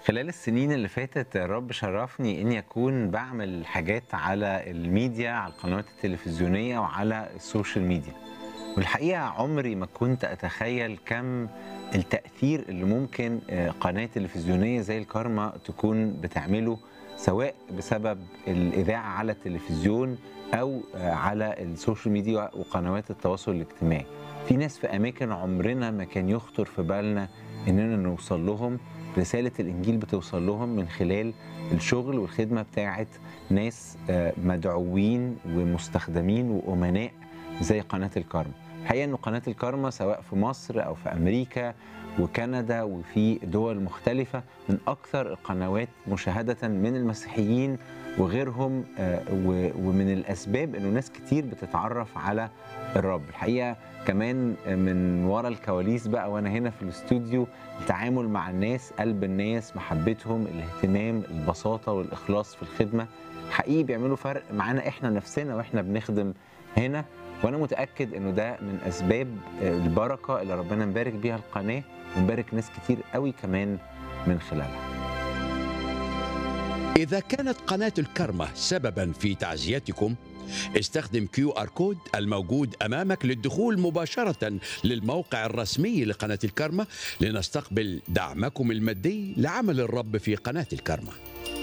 خلال السنين اللي فاتت الرب شرفني اني اكون بعمل حاجات على الميديا على القنوات التلفزيونيه وعلى السوشيال ميديا والحقيقه عمري ما كنت اتخيل كم التاثير اللي ممكن آه، قناه تلفزيونيه زي الكارما تكون بتعمله سواء بسبب الاذاعه على التلفزيون او آه، على السوشيال ميديا وقنوات التواصل الاجتماعي في ناس في اماكن عمرنا ما كان يخطر في بالنا اننا نوصل لهم رساله الانجيل بتوصل لهم من خلال الشغل والخدمه بتاعت ناس آه، مدعوين ومستخدمين وامناء زي قناه الكارما الحقيقه انه قناه الكارما سواء في مصر او في امريكا وكندا وفي دول مختلفه من اكثر القنوات مشاهده من المسيحيين وغيرهم آه، و- ومن الاسباب انه ناس كتير بتتعرف على الرب الحقيقه كمان من ورا الكواليس بقى وانا هنا في الاستوديو التعامل مع الناس قلب الناس محبتهم الاهتمام البساطه والاخلاص في الخدمه حقيقي بيعملوا فرق معانا احنا نفسنا واحنا بنخدم هنا وانا متاكد انه ده من اسباب البركه اللي ربنا مبارك بيها القناه ومبارك ناس كتير قوي كمان من خلالها إذا كانت قناة الكرمة سببا في تعزيتكم استخدم كيو ار كود الموجود أمامك للدخول مباشرة للموقع الرسمي لقناة الكرمة لنستقبل دعمكم المادي لعمل الرب في قناة الكرمة